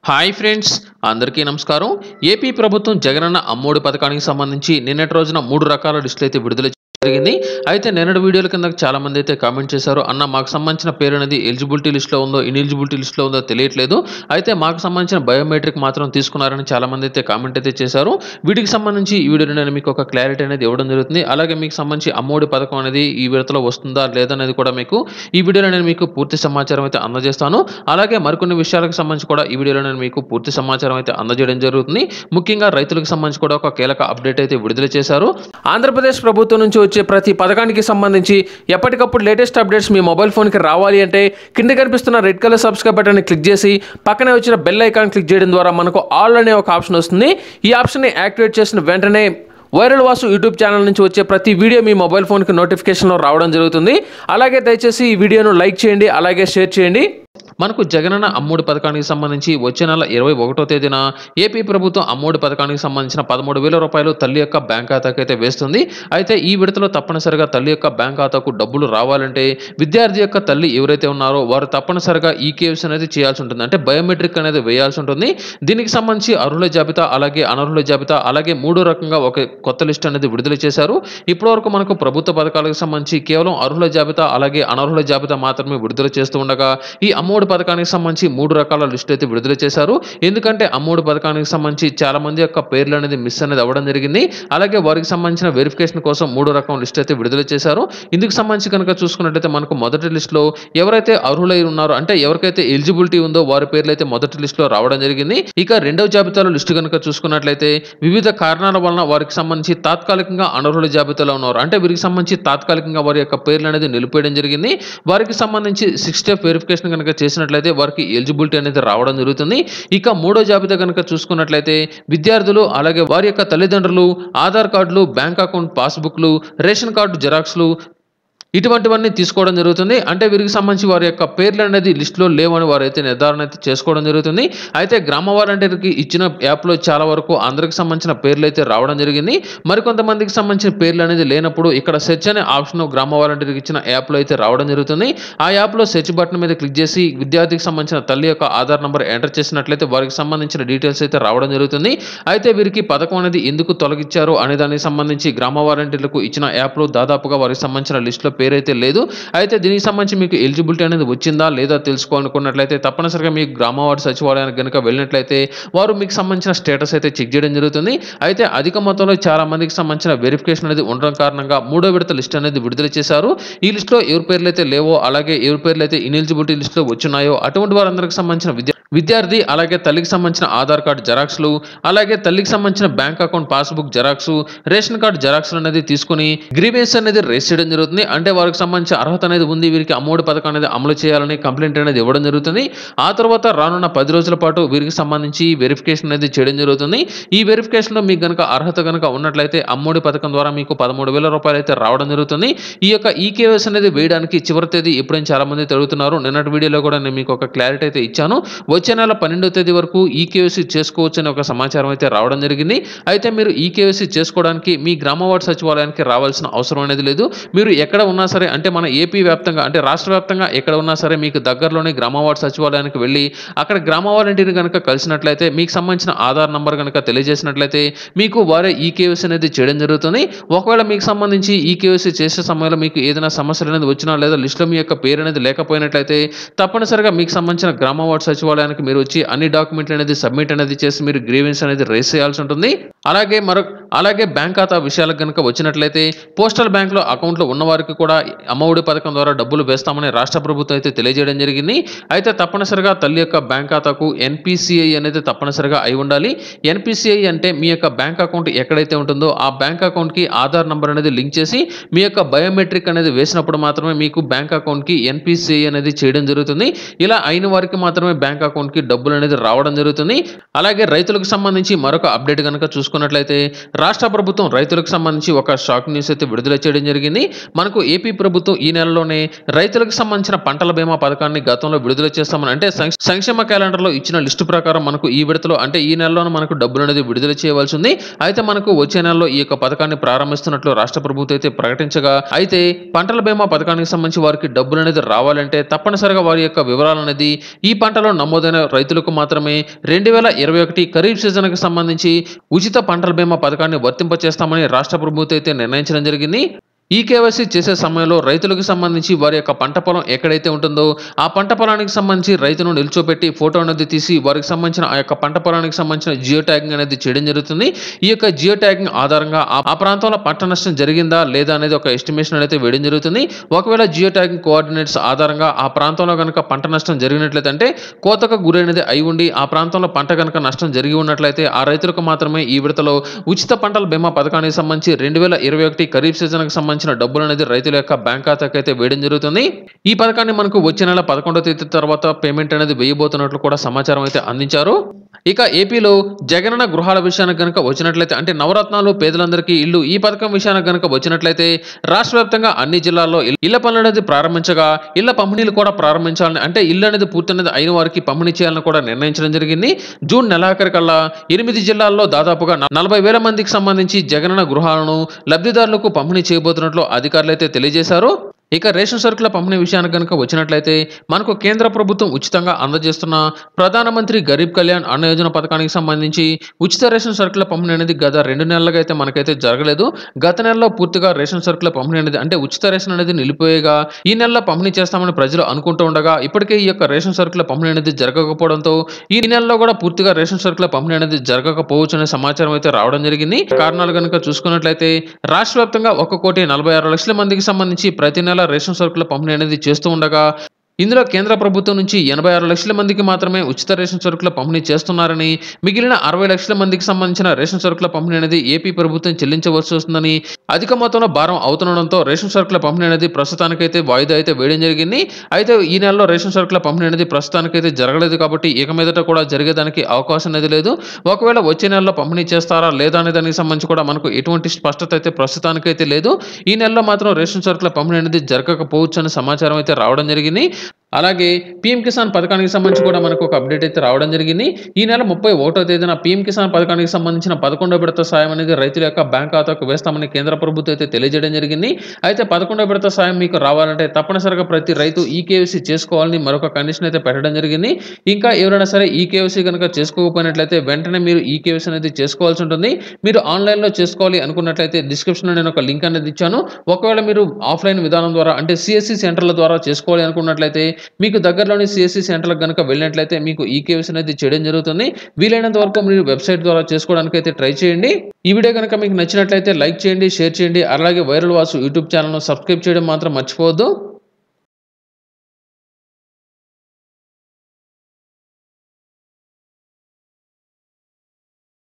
hi friends అందరికీ నమస్కారం AP ప్రభుత్వం జగనన్న అమ్మోడి పథకానికి సంబంధించి నిన్నటి రోజున మూడు రకాల లిస్టులు అయితే విడుదల చేయడం జరిగింది అయితే నిన్నటి వీడియోల కింద చాలా మంది అయితే కామెంట్ చేశారు అన్న మాకు సంబంధించిన పేరు అనేది ఎలిజిబిలిటీ లిస్ట్లో ఉందో ఇన్ఎలిజిబిలిటీ లిస్ట్లో ఉందో తెలియట్లేదు అయితే మాకు సంబంధించిన బయోమెట్రిక్ మాత్రం తీసుకున్నారని చాలా మంది అయితే కామెంట్ అయితే చేశారు వీటికి సంబంధించి ఈ వీడియోలో నేను మీకు ఒక క్లారిటీ అనేది ఇవ్వడం జరుగుతుంది అలాగే మీకు సంబంధించి అమ్మోడి పథకం అనేది ఈ విడతలో వస్తుందా లేదనేది కూడా మీకు ఈ వీడియోలో నేను మీకు పూర్తి సమాచారం అయితే అందజేస్తాను అలాగే మరికొన్ని విషయాలకు సంబంధించి కూడా ఈ వీడియోలో నేను మీకు పూర్తి సమాచారం అయితే అందజేయడం జరుగుతుంది ముఖ్యంగా రైతులకు సంబంధించి కూడా ఒక కీలక అప్డేట్ అయితే విడుదల చేశారు ఆంధ్రప్రదేశ్ ప్రభుత్వం నుంచి వచ్చే ప్రతి పథకానికి సంబంధించి ఎప్పటికప్పుడు లేటెస్ట్ అప్డేట్స్ మీ మొబైల్ ఫోన్కి రావాలి అంటే కింద కనిపిస్తున్న రెడ్ కలర్ సబ్స్క్రైబ్ బటన్ని క్లిక్ చేసి పక్కనే వచ్చిన బెల్ ఐకాన్ క్లిక్ చేయడం ద్వారా మనకు ఆల్ అనే ఒక ఆప్షన్ వస్తుంది ఈ ఆప్షన్ని యాక్టివేట్ చేసిన వెంటనే వైరల్ వాసు యూట్యూబ్ ఛానల్ నుంచి వచ్చే ప్రతి వీడియో మీ మొబైల్ ఫోన్కి నోటిఫికేషన్లో రావడం జరుగుతుంది అలాగే దయచేసి ఈ వీడియోను లైక్ చేయండి అలాగే షేర్ చేయండి మనకు జగనన్న అమ్మోడి పథకానికి సంబంధించి వచ్చే నెల ఇరవై ఒకటో తేదీన ఏపీ ప్రభుత్వం అమ్మోడి పథకానికి సంబంధించిన పదమూడు వేల రూపాయలు తల్లి యొక్క బ్యాంక్ ఖాతాకి అయితే వేస్తుంది అయితే ఈ విడతలో తప్పనిసరిగా తల్లి యొక్క బ్యాంక్ ఖాతాకు డబ్బులు రావాలంటే విద్యార్థి యొక్క తల్లి ఎవరైతే ఉన్నారో వారు తప్పనిసరిగా ఈ కేవ్స్ అనేది చేయాల్సి ఉంటుంది అంటే బయోమెట్రిక్ అనేది వేయాల్సి ఉంటుంది దీనికి సంబంధించి అర్హుల జాబితా అలాగే అనర్హుల జాబితా అలాగే మూడో రకంగా ఒక కొత్త లిస్ట్ అనేది విడుదల చేశారు ఇప్పటివరకు మనకు ప్రభుత్వ పథకాలకు సంబంధించి కేవలం అర్హుల జాబితా అలాగే అనర్హుల జాబితా మాత్రమే విడుదల చేస్తూ ఉండగా ఈ అమ్మోడి పథకానికి సంబంధించి మూడు రకాల లిస్ట్ అయితే విడుదల చేశారు ఎందుకంటే అమ్మోడి పథకానికి సంబంధించి చాలా మంది యొక్క పేర్లు అనేది మిస్ అనేది అవ్వడం జరిగింది అలాగే వారికి సంబంధించిన వెరిఫికేషన్ కోసం మూడు రకం లిస్ట్ అయితే విడుదల చేశారు ఇందుకు సంబంధించి కనుక చూసుకున్నట్లయితే మనకు మొదటి లిస్టులో ఎవరైతే అర్హులై ఉన్నారో అంటే ఎవరికైతే ఎలిజిబిలిటీ ఉందో వారి పేర్లు అయితే మొదటి లిస్టులో రావడం జరిగింది ఇక రెండవ జాబితాలో లిస్టు కనుక చూసుకున్నట్లయితే వివిధ కారణాల వలన వారికి సంబంధించి తాత్కాలికంగా అనర్హుల జాబితాలో ఉన్నారు అంటే వీరికి సంబంధించి తాత్కాలికంగా వారి యొక్క పేర్లు అనేది నిలిపేయడం జరిగింది వారికి సంబంధించి సిక్స్ స్టెప్ వెరిఫికేషన్ కనుక చేసినట్లయితే వారికి ఎలిజిబిలిటీ అనేది రావడం జరుగుతుంది ఇక మూడో జాబితా కనుక చూసుకున్నట్లయితే విద్యార్థులు అలాగే వారి యొక్క తల్లిదండ్రులు ఆధార్ కార్డులు బ్యాంక్ అకౌంట్ పాస్బుక్లు రేషన్ కార్డు జెరాక్స్లు ఇటువంటివన్నీ తీసుకోవడం జరుగుతుంది అంటే వీరికి సంబంధించి వారి యొక్క పేర్లు అనేది లిస్టులో లేవని వారు అయితే నిర్ధారణ అయితే చేసుకోవడం జరుగుతుంది అయితే గ్రామ వాలంటీర్కి ఇచ్చిన యాప్లో చాలా వరకు అందరికి సంబంధించిన పేర్లు అయితే రావడం జరిగింది మరికొంతమందికి సంబంధించిన పేర్లు అనేది లేనప్పుడు ఇక్కడ సెర్చ్ అనే ఆప్షన్ గ్రామ వాలంటీర్కి ఇచ్చిన యాప్లో అయితే రావడం జరుగుతుంది ఆ యాప్లో సెర్చ్ బటన్ మీద క్లిక్ చేసి విద్యార్థికి సంబంధించిన తల్లి యొక్క ఆధార్ నంబర్ ఎంటర్ చేసినట్లయితే వారికి సంబంధించిన డీటెయిల్స్ అయితే రావడం జరుగుతుంది అయితే వీరికి పథకం అనేది ఎందుకు తొలగించారు అనే దానికి సంబంధించి గ్రామ వాలంటీర్లకు ఇచ్చిన యాప్లో దాదాపుగా వారికి సంబంధించిన లిస్టులో పేరైతే లేదు అయితే దీనికి సంబంధించి మీకు ఎలిజిబిలిటీ అనేది వచ్చిందా లేదా తెలుసుకోవాలనుకున్నట్లయితే తప్పనిసరిగా మీకు గ్రామ వార్డు సచివాలయానికి కనుక వెళ్ళినట్లయితే వారు మీకు సంబంధించిన స్టేటస్ అయితే చెక్ చేయడం జరుగుతుంది అయితే అధిక మొత్తంలో చాలా మందికి సంబంధించిన వెరిఫికేషన్ అనేది ఉండడం కారణంగా మూడో విడత లిస్ట్ అనేది విడుదల చేశారు ఈ లిస్టులో ఎవరి పేర్లు అయితే లేవో అలాగే ఎవరి పేర్లు అయితే ఇనెలిజిబిలిటీ లిస్టులో వచ్చున్నాయో అటువంటి వారందరికి సంబంధించిన విద్య విద్యార్థి అలాగే తల్లికి సంబంధించిన ఆధార్ కార్డు జెరాక్స్లు అలాగే తల్లికి సంబంధించిన bank account passbook xerox ration card xerox అనేది తీసుకుని గ్రీవెన్స్ అనేది రేస్ చేయడం జరుగుతుంది అంటే వారికి సంబంధించిన అర్హత అనేది ఉంది వీరికి అమ్మఒడి పథకం అనేది అమలు చేయాలని కంప్లైంట్ అనేది ఇవ్వడం జరుగుతుంది ఆ తర్వాత రానున్న పది రోజుల పాటు వీరికి సంబంధించి వెరిఫికేషన్ అనేది చేయడం జరుగుతుంది ఈ వెరిఫికేషన్లో మీకు గనక అర్హత కనుక ఉన్నట్లయితే అమ్మఒడి పథకం ద్వారా మీకు పదమూడు వేల రూపాయలు అయితే రావడం జరుగుతుంది ఈ యొక్క ఈకేఎస్ అనేది వేయడానికి చివరి తేదీ ఎప్పుడైనా చాలా మంది అడుగుతున్నారు నిన్నటి వీడియోలో కూడా నేను మీకు ఒక క్లారిటీ అయితే ఇచ్చాను వచ్చే నెల పన్నెండో తేదీ వరకు ఈకేఎస్సీ చేసుకోవచ్చు అనే ఒక సమాచారం అయితే రావడం జరిగింది అయితే మీరు ఈకేఎస్సీ చేసుకోవడానికి మీ గ్రామ వార్డు సచివాలయానికి రావాల్సిన అవసరం అనేది లేదు మీరు ఎక్కడ ఉన్నా సరే అంటే మన ఏపీ వ్యాప్తంగా అంటే రాష్ట్ర వ్యాప్తంగా ఎక్కడ ఉన్నా సరే మీకు దగ్గరలోని గ్రామ వార్డు సచివాలయానికి వెళ్ళి అక్కడ గ్రామ వాలంటీర్ కనుక కలిసినట్లయితే మీకు సంబంధించిన ఆధార్ నంబర్ కనుక తెలియజేసినట్లయితే మీకు వారే ఈకేఎస్సీ అనేది చేయడం జరుగుతుంది ఒకవేళ మీకు సంబంధించి ఈకేఎస్సీ చేసే సమయంలో మీకు ఏదైనా సమస్యలు అనేది వచ్చినా లేదా లిస్టులో మీ యొక్క పేరు అనేది లేకపోయినట్లయితే తప్పనిసరిగా మీకు సంబంధించిన గ్రామ వార్డు సచివాలయానికి మీరు వచ్చి అన్ని డాక్యుమెంట్లు అనేది సబ్మిట్ అనేది చేసి మీరు గ్రీవెన్స్ అనేది రేస్ చేయాల్సి ఉంటుంది అలాగే మరొక అలాగే బ్యాంక్ ఖాతా విషయాలకు కనుక వచ్చినట్లయితే పోస్టల్ బ్యాంక్లో అకౌంట్లో ఉన్న వారికి కూడా అమ్మఒడి పథకం ద్వారా డబ్బులు వేస్తామని రాష్ట్ర ప్రభుత్వం అయితే తెలియజేయడం జరిగింది అయితే తప్పనిసరిగా తల్లి యొక్క బ్యాంక్ ఖాతాకు ఎన్పిసిఐ అనేది తప్పనిసరిగా అయి ఉండాలి ఎన్పిసిఐ అంటే మీ యొక్క బ్యాంక్ అకౌంట్ ఎక్కడైతే ఉంటుందో ఆ బ్యాంక్ అకౌంట్కి ఆధార్ నంబర్ అనేది లింక్ చేసి మీ యొక్క బయోమెట్రిక్ అనేది వేసినప్పుడు మాత్రమే మీకు బ్యాంక్ అకౌంట్కి ఎన్పిసిఐ అనేది చేయడం జరుగుతుంది ఇలా అయిన వారికి మాత్రమే బ్యాంక్ అకౌంట్కి డబ్బులు అనేది రావడం జరుగుతుంది అలాగే రైతులకు సంబంధించి మరొక అప్డేట్ కనుక చూసుకున్నట్లయితే రాష్ట్ర ప్రభుత్వం రైతులకు సంబంధించి ఒక షాక్ న్యూస్ అయితే విడుదల చేయడం జరిగింది మనకు ఏపీ ఏపీ ప్రభుత్వం ఈ నెలలోనే రైతులకు సంబంధించిన పంటల బీమా పథకాన్ని గతంలో విడుదల చేస్తామని అంటే సంక్ష- సంక్షేమ క్యాలెండర్లో ఇచ్చిన లిస్టు ప్రకారం మనకు ఈ విడతలో అంటే ఈ నెలలోనే మనకు డబ్బులు అనేది విడుదల చేయవలసి ఉంది అయితే మనకు వచ్చే నెలలో ఈ యొక్క పథకాన్ని ప్రారంభిస్తున్నట్లు రాష్ట్ర ప్రభుత్వం అయితే ప్రకటించగా అయితే పంటల బీమా పథకానికి సంబంధించి వారికి డబ్బులు అనేది రావాలంటే తప్పనిసరిగా వారి యొక్క వివరాలు అనేది ఈ పంటలో నమోదైన రైతులకు మాత్రమే రెండు వేల ఇరవై ఒకటి ఖరీఫ్ సీజన్కి సంబంధించి ఉచిత పంటల బీమా పథకాన్ని వర్తింపచేస్తామని రాష్ట్ర ప్రభుత్వం అయితే నిర్ణయించడం జరిగింది ఈ కేవైసీ చేసే సమయంలో రైతులకు సంబంధించి వారి యొక్క పంట పొలం ఎక్కడైతే ఉంటుందో ఆ పంట పొలానికి సంబంధించి రైతును నిల్చోపెట్టి ఫోటో అనేది తీసి వారికి సంబంధించిన ఆ యొక్క పంట పొలానికి సంబంధించిన జియో ట్యాగింగ్ అనేది చేయడం జరుగుతుంది ఈ యొక్క జియో ట్యాగింగ్ ఆధారంగా ఆ- ఆ ప్రాంతంలో పంట నష్టం జరిగిందా లేదా అనేది ఒక ఎస్టిమేషన్ అయితే వేయడం జరుగుతుంది ఒకవేళ జియో ట్యాగింగ్ కోఆర్డినేట్స్ ఆధారంగా ఆ ప్రాంతంలో కనుక పంట నష్టం జరిగినట్లయితే అంటే కోతకు గురైనది అయి ఉండి ఆ ప్రాంతంలో పంట కనుక నష్టం జరిగి ఉన్నట్లయితే ఆ రైతులకు మాత్రమే ఈ విడతలో ఉచిత పంటల బీమా పథకానికి సంబంధించి రెండు వేల ఇరవై ఒకటి ఖరీఫ్ సీజన్కి సంబంధించిన డబ్బులు అనేది రైతుల యొక్క బ్యాంక్ ఖాతాకి అయితే వేయడం జరుగుతుంది ఈ పథకాన్ని మనకు వచ్చే నెల పదకొండవ తేదీ తర్వాత పేమెంట్ అనేది వేయబోతున్నట్లు కూడా సమాచారం అయితే అందించారు ఇక ఏపీలో జగనన్న గృహాల విషయానికి కనుక వచ్చినట్లయితే అంటే నవరత్నాలు పేదలందరికీ ఇల్లు ఈ పథకం విషయానికి కనుక వచ్చినట్లయితే రాష్ట్ర వ్యాప్తంగా అన్ని జిల్లాల్లో ఇల్- ఇళ్ల పనులు అనేది ప్రారంభించగా ఇళ్ల పంపిణీలు కూడా ప్రారంభించాలని అంటే ఇల్లు అనేది పూర్తి అనేది అయిన వారికి పంపిణీ చేయాలని కూడా నిర్ణయించడం జరిగింది జూన్ నెలాఖరికల్లా ఎనిమిది జిల్లాల్లో దాదాపుగా న- నలభై వేల మందికి సంబంధించి జగనన్న గృహాలను లబ్ధిదారులకు పంపిణీ చేయబోతున్నట్లు అధికారులు అయితే తెలియజేశారు ఇక రేషన్ సరుకుల పంపిణీ విషయానికి కనుక వచ్చినట్లయితే మనకు కేంద్ర ప్రభుత్వం ఉచితంగా అందజేస్తున్న ప్రధానమంత్రి గరీబ్ కళ్యాణ్ అన్న యోజన పథకానికి సంబంధించి ఉచిత రేషన్ సరుకుల పంపిణీ అనేది గత రెండు నెలలుగా అయితే మనకైతే జరగలేదు గత నెలలో పూర్తిగా రేషన్ సరుకుల పంపిణీ అనేది అంటే ఉచిత రేషన్ అనేది నిలిపోయేగా ఈ నెలలో పంపిణీ చేస్తామని ప్రజలు అనుకుంటూ ఉండగా ఇప్పటికే ఈ యొక్క రేషన్ సరుకుల పంపిణీ అనేది జరగకపోవడంతో ఈ నెలలో కూడా పూర్తిగా రేషన్ సరుకుల పంపిణీ అనేది జరగకపోవచ్చు అనే సమాచారం అయితే రావడం జరిగింది కారణాలు కనుక చూసుకున్నట్లయితే రాష్ట్ర వ్యాప్తంగా ఒక కోటి నలభై ఆరు లక్షల మందికి సంబంధించి ప్రతి నెల రేషన్ సరుకుల పంపిణీ అనేది చేస్తూ ఉండగా ఇందులో కేంద్ర ప్రభుత్వం నుంచి ఎనభై ఆరు లక్షల మందికి మాత్రమే ఉచిత రేషన్ సరుకుల పంపిణీ చేస్తున్నారని మిగిలిన అరవై లక్షల మందికి సంబంధించిన రేషన్ సరుకుల పంపిణీ అనేది ఏపీ ప్రభుత్వం చెల్లించవలసి వస్తుందని అధిక మొత్తంలో భారం అవుతుండడంతో రేషన్ సరుకుల పంపిణీ అనేది ప్రస్తుతానికైతే వాయిదా అయితే వేయడం జరిగింది అయితే ఈ నెలలో రేషన్ సరుకుల పంపిణీ అనేది ప్రస్తుతానికైతే జరగలేదు కాబట్టి ఇక మీదట కూడా జరిగేదానికి అవకాశం అనేది లేదు ఒకవేళ వచ్చే నెలలో పంపిణీ చేస్తారా లేదా అనే దానికి సంబంధించి కూడా మనకు ఎటువంటి స్పష్టత అయితే ప్రస్తుతానికైతే లేదు ఈ నెలలో మాత్రం రేషన్ సరుకుల పంపిణీ అనేది జరగకపోవచ్చు అనే సమాచారం అయితే రావడం జరిగింది అలాగే పీఎం కిసాన్ పథకానికి సంబంధించి కూడా మనకు ఒక అప్డేట్ అయితే రావడం జరిగింది ఈ నెల ముప్పై ఒకటో తేదీన పీఎం కిసాన్ పథకానికి సంబంధించిన పదకొండో విడత సాయం అనేది రైతుల యొక్క బ్యాంక్ ఖాతాకు వేస్తామని కేంద్ర ప్రభుత్వం అయితే తెలియజేయడం జరిగింది అయితే పదకొండో విడత సాయం మీకు రావాలంటే తప్పనిసరిగా ప్రతి రైతు ఈ కేవీసీ చేసుకోవాలని మరొక కండిషన్ అయితే పెట్టడం జరిగింది ఇంకా ఎవరైనా సరే ఈ కేవీసీ కనుక చేసుకోకపోయినట్లయితే వెంటనే మీరు ఈ కేవీసీ అనేది చేసుకోవాల్సి ఉంటుంది మీరు ఆన్లైన్లో చేసుకోవాలి అనుకున్నట్లయితే డిస్క్రిప్షన్లో నేను ఒక లింక్ అనేది ఇచ్చాను ఒకవేళ మీరు ఆఫ్లైన్ విధానం ద్వారా అంటే సిఎస్సి సెంటర్ల ద్వారా చేసుకోవాలి అనుకున్నట్లయితే మీకు దగ్గరలోని సిఎస్సి సెంటర్లకు కనుక వెళ్ళినట్లయితే మీకు ఈ కేవీసీ అనేది చేయడం జరుగుతుంది వీలైనంత వరకు మీరు వెబ్సైట్ ద్వారా చేసుకోవడానికి అయితే ట్రై చేయండి ఈ వీడియో కనుక మీకు నచ్చినట్లయితే లైక్ చేయండి షేర్ చేయండి అలాగే వైరల్ వాసు యూట్యూబ్ ఛానల్ను సబ్స్క్రైబ్ చేయడం మాత్రం మర్చిపోవద్దు